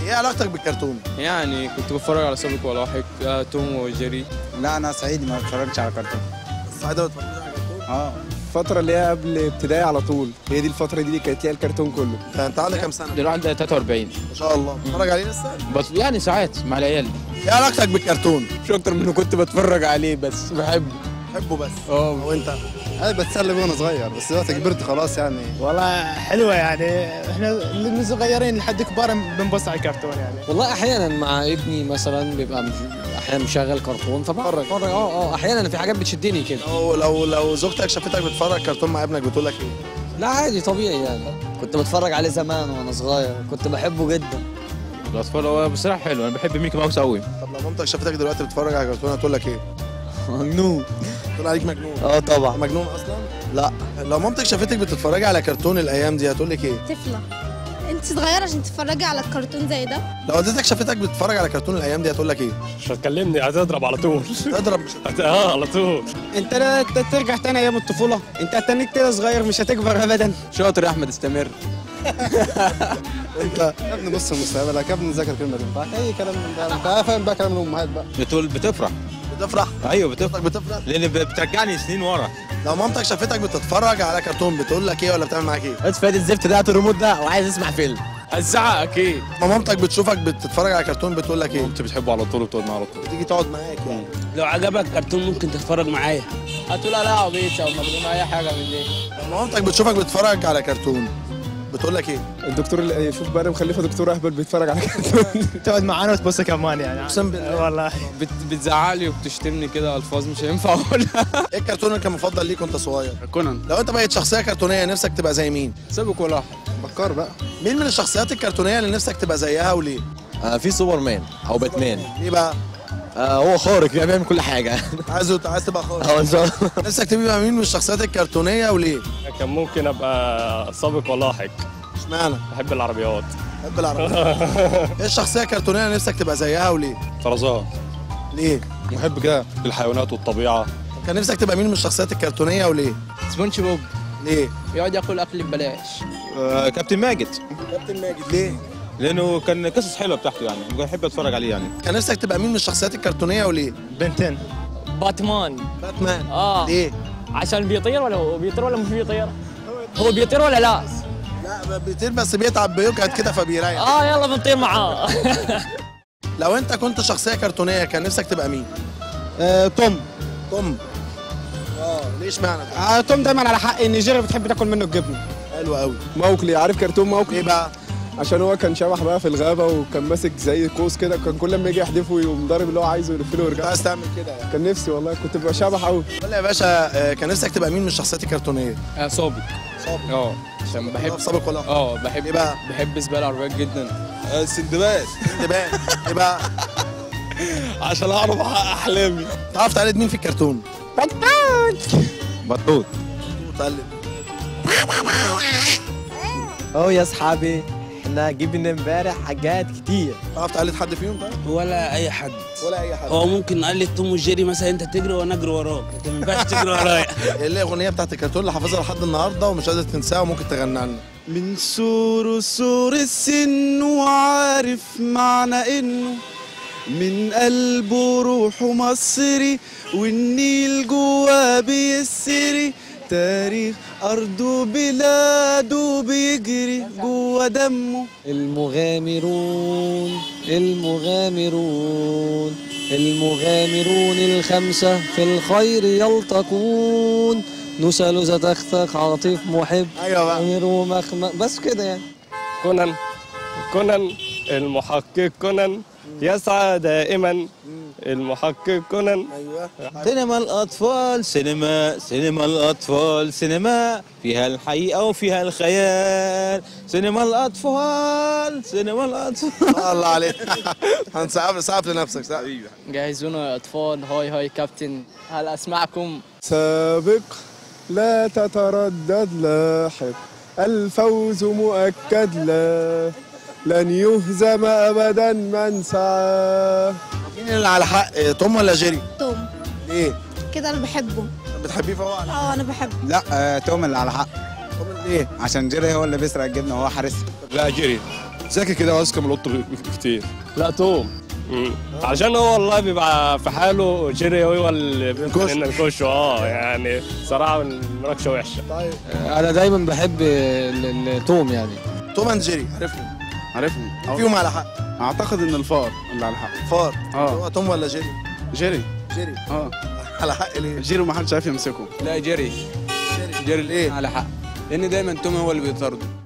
ايه علاقتك بالكرتون يعني كنت بتفرج على سابق ولاحق آه، توم وجيري لا انا صعيدي ما بتفرجش على كرتون السعاده بتفرج على كرتون اه الفترة اللي هي قبل ابتدائي على طول هي دي الفترة دي اللي كانت ليها الكرتون كله انت انت عندك كام سنه دلوقتي عندي 43 ما شاء الله بتتفرج عليه لسه بس يعني ساعات مع العيال ايه علاقتك بالكرتون مش اكتر من إنه كنت بتفرج عليه بس بحبه بحبه بس اه وانت انا بتسلى وانا صغير بس دلوقتي كبرت خلاص يعني والله حلوه يعني احنا من صغيرين لحد كبار بنبص على الكرتون يعني والله احيانا مع ابني مثلا بيبقى مش- احيانا مشغل كرتون فبتفرج اه اه احيانا في حاجات بتشدني كده لو لو لو زوجتك شافتك بتتفرج كرتون مع ابنك بتقول لك ايه لا عادي طبيعي يعني كنت بتفرج عليه زمان وانا صغير كنت بحبه جدا الاطفال هو بصراحه حلو انا بحب ميكي ماوس قوي طب لو مامتك شافتك دلوقتي بتتفرج على كرتون هتقول لك ايه مجنون تقول عليك مجنون اه طبعا مجنون اصلا لا لو مامتك شافتك بتتفرج على كرتون الايام دي هتقول لك ايه طفلة انت صغيرة عشان تتفرجي على الكرتون زي ده لو والدتك شافتك بتتفرج على كرتون الايام دي هتقول لك ايه مش هتكلمني هتضرب على طول تضرب مش اه على طول انت لا ت- ترجع تاني ايام الطفولة انت هتنيك كده صغير مش هتكبر ابدا شاطر يا احمد استمر انت يا ابني بص المستقبل يا ابني ذاكر كلمة تنفع اي كلام من ده انت فاهم بقى كلام الامهات بقى بتقول بتفرح بتفرح ايوه بتفرح مامتك بتفرح لان ب- بترجعني سنين ورا لو مامتك شافتك بتتفرج على كرتون بتقول لك ايه ولا بتعمل معاك ايه اتفاد الزفت ده الريموت ده وعايز اسمع فيلم هزعق اكيد ما مامتك بتشوفك بتتفرج على كرتون بتقول لك ايه انت بتحبه على طول وبتقعد معاه على طول تيجي تقعد معاك يعني لو عجبك كرتون ممكن تتفرج معايا هتقول لا عبيط او مجنون اي حاجه من دي لما مامتك بتشوفك بتتفرج على كرتون بتقول لك ايه الدكتور اللي شوف بقى أنا مخلفة دكتور اهبل بيتفرج على كرتون تقعد معانا وتبص كمان يعني اقسم بالله والله بت... بتزعق لي وبتشتمني كده الفاظ مش هينفع اقولها ايه الكرتون اللي كان مفضل ليك وانت صغير كونان لو انت بقيت شخصيه كرتونيه نفسك تبقى زي مين سابق ولاحق بكار بقى مين من الشخصيات الكرتونيه اللي نفسك تبقى زيها وليه آه في سوبرمان او باتمان ليه بقى آه هو خارق يعني بيعمل كل حاجه عايز عايز تبقى خالص اه ان شاء الله نفسك تبقى مين من الشخصيات الكرتونيه وليه كان ممكن ابقى سابق ولاحق اشمعنى بحب العربيات بحب العربية ايه الشخصيه الكرتونيه اللي نفسك تبقى زيها وليه طرزان ليه محب كده الحيوانات والطبيعه كان نفسك تبقى مين من الشخصيات الكرتونيه وليه سبونج بوب ليه يقعد ياكل اكل ببلاش آه كابتن ماجد كابتن ماجد ليه لانه كان قصص حلوه بتاعته يعني بحب اتفرج عليه يعني كان نفسك تبقى مين من الشخصيات الكرتونيه وليه بنتين باتمان باتمان اه ليه عشان بيطير ولا هو بيطير ولا مش بيطير هو بيطير ولا لا لا بيطير بس بيتعب بيقعد كده فبيريح اه يلا بنطير معاه لو انت كنت شخصيه كرتونيه كان نفسك تبقى مين آه توم توم اه ليش معنى آه توم دايما على حق ان جيري بتحب تاكل منه الجبنه حلو قوي موكلي عارف كرتون ليه موكلي بقى عشان هو كان شبح بقى في الغابة وكان ماسك زي قوس كده كان كل ما يجي يحدفه يقوم ضارب اللي هو عايزه يلف له كنت ويرجع عايز تعمل كده يعني كان نفسي والله كنت ببقى شبح قوي قول لي يا باشا آه، كان نفسك تبقى مين من الشخصيات الكرتونيه آه سابق صابر اه عشان بحب في سابق ولا اه بحب ليه بقى بحب سباق العربيات جدا آه سندباد انتباه ليه بقى عشان اعرف احقق احلامي تعرف تقلد مين في الكرتون بطوط تقلد اه يا اصحابي احنا جبنا امبارح حاجات كتير تعرف تقلد حد فيهم طيب ولا اي حد ولا اي حد هو ممكن نقلد توم وجيري مثلا انت تجري وانا اجري وراك انت ما ينفعش تجري ورايا ايه الاغنيه بتاعت الكرتون اللي حافظها لحد النهارده ومش قادر تنساها وممكن تغني لنا من سور سور السن وعارف معنى انه من قلبه روحه مصري والنيل جوا بيسري تاريخ أرضه بلاده بيجري جوا دمه المغامرون المغامرون المغامرون الخمسة في الخير يلتقون نسل تختك عاطف محب ايوه بقى أمير ومخمق بس كده يعني كونان كونان المحقق كونان يسعى دائما المحقق كونان ايوه سينما الأطفال سينما سينما الأطفال سينما فيها الحقيقة وفيها الخيال سينما الأطفال سينما الأطفال الله عليك هنسقف سقف لنفسك سقف جهزونا يا اطفال هاي هاي كابتن هل اسمعكم سابق لا تتردد لاحق الفوز مؤكد لا لن يهزم ابدا من سعى مين اللي على حق آه، توم ولا جيري توم ليه كده انا بحبه بتحبيه فهو على اه انا بحبه لا آه توم اللي على حق توم ليه عشان جيري هو اللي بيسرق الجبنه وهو حارسها لا جري ذكي كده واذكى من القط بكتير لا توم عشان هو والله بيبقى في حاله جيري هو اللي بيمكن ان نخشه اه يعني صراحه المناقشه وحشه انا دايما بحب ال- ال- التوم يعني توم اند جيري عرفهم عارفهم فيهم على حق اعتقد ان الفار اللي على حق فار اه هو توم ولا جيري جيري جيري اه على حق ليه جيري ما حدش عارف يمسكه لا جيري جيري ليه على حق لان دايما توم هو اللي بيطارده